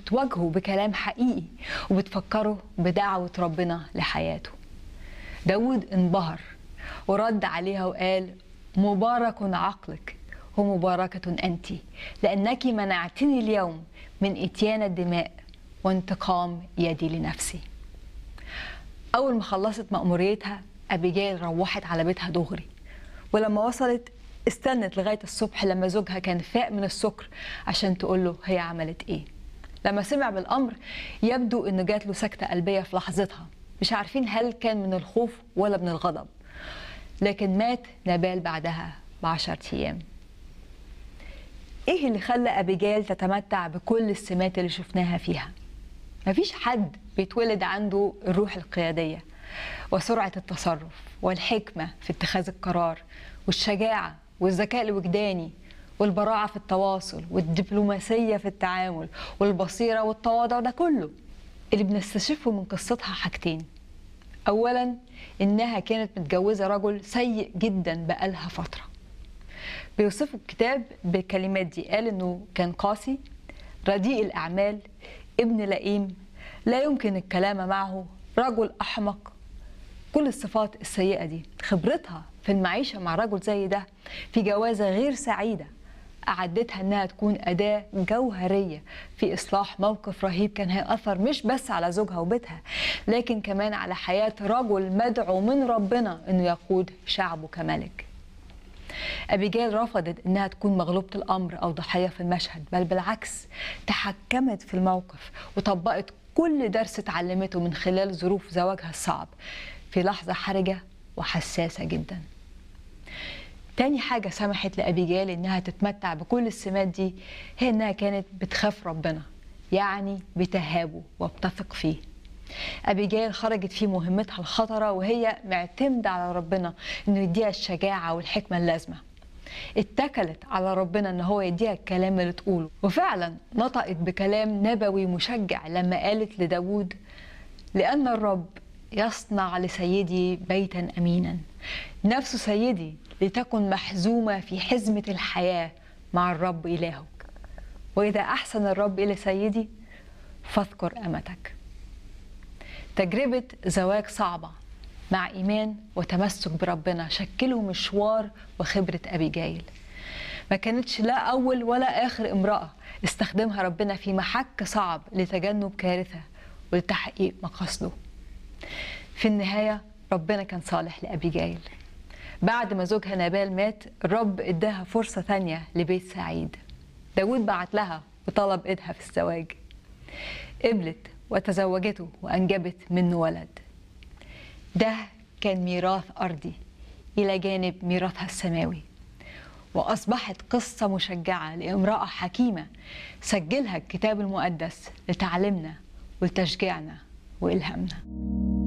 بتواجهه بكلام حقيقي وبتفكره بدعوة ربنا لحياته داود انبهر ورد عليها وقال مبارك عقلك ومباركة أنت لأنك منعتني اليوم من إتيان الدماء وانتقام يدي لنفسي أول ما خلصت مأموريتها أبيجيل روحت على بيتها دغري ولما وصلت استنت لغاية الصبح لما زوجها كان فاق من السكر عشان تقول له هي عملت إيه لما سمع بالأمر يبدو إنه جات له سكتة قلبية في لحظتها مش عارفين هل كان من الخوف ولا من الغضب لكن مات نبال بعدها بعشرة أيام إيه اللي خلى أبيجيل تتمتع بكل السمات اللي شفناها فيها مفيش حد بيتولد عنده الروح القيادية وسرعة التصرف والحكمة في اتخاذ القرار والشجاعة والذكاء الوجداني والبراعة في التواصل والدبلوماسية في التعامل والبصيرة والتواضع ده كله اللي بنستشفه من قصتها حاجتين أولا إنها كانت متجوزة رجل سيء جدا بقالها فترة بيوصفوا الكتاب بالكلمات دي قال إنه كان قاسي رديء الأعمال ابن لئيم لا يمكن الكلام معه رجل أحمق كل الصفات السيئة دي خبرتها في المعيشة مع رجل زي ده في جوازة غير سعيدة أعدتها إنها تكون أداة جوهرية في إصلاح موقف رهيب كان هيأثر مش بس على زوجها وبيتها لكن كمان على حياة رجل مدعو من ربنا إنه يقود شعبه كملك أبيجيل رفضت إنها تكون مغلوبة الأمر أو ضحية في المشهد بل بالعكس تحكمت في الموقف وطبقت كل درس اتعلمته من خلال ظروف زواجها الصعب في لحظة حرجة وحساسة جدا تاني حاجة سمحت لأبيجيل إنها تتمتع بكل السمات دي هي إنها كانت بتخاف ربنا يعني بتهابه وبتثق فيه أبيجيل خرجت في مهمتها الخطرة وهي معتمدة على ربنا إنه يديها الشجاعة والحكمة اللازمة اتكلت على ربنا ان هو يديها الكلام اللي تقوله وفعلا نطقت بكلام نبوي مشجع لما قالت لداود لأن الرب يصنع لسيدي بيتا أمينا نفس سيدي لتكن محزومة في حزمة الحياة مع الرب إلهك وإذا أحسن الرب إلى سيدي فاذكر أمتك تجربة زواج صعبة مع إيمان وتمسك بربنا شكلوا مشوار وخبرة أبيجايل ما كانتش لا أول ولا آخر امرأة استخدمها ربنا في محك صعب لتجنب كارثة ولتحقيق مقاصده في النهاية ربنا كان صالح لأبيجايل بعد ما زوجها نابال مات الرب اداها فرصة ثانية لبيت سعيد داود بعت لها وطلب ايدها في الزواج قبلت وتزوجته وأنجبت منه ولد ده كان ميراث أرضي إلى جانب ميراثها السماوي وأصبحت قصة مشجعة لامرأة حكيمة سجلها الكتاب المقدس لتعلمنا ولتشجيعنا وإلهامنا